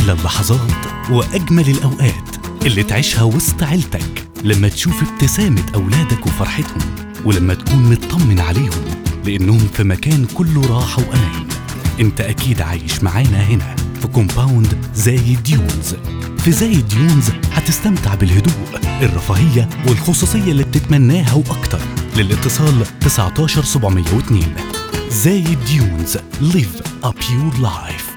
أحلى اللحظات وأجمل الأوقات اللي تعيشها وسط عيلتك لما تشوف ابتسامة أولادك وفرحتهم ولما تكون مطمن عليهم لأنهم في مكان كله راحة وأمان أنت أكيد عايش معانا هنا في كومباوند زايد ديونز في زايد ديونز هتستمتع بالهدوء الرفاهية والخصوصية اللي بتتمناها وأكتر للاتصال 19702 زايد ديونز Live a Pure Life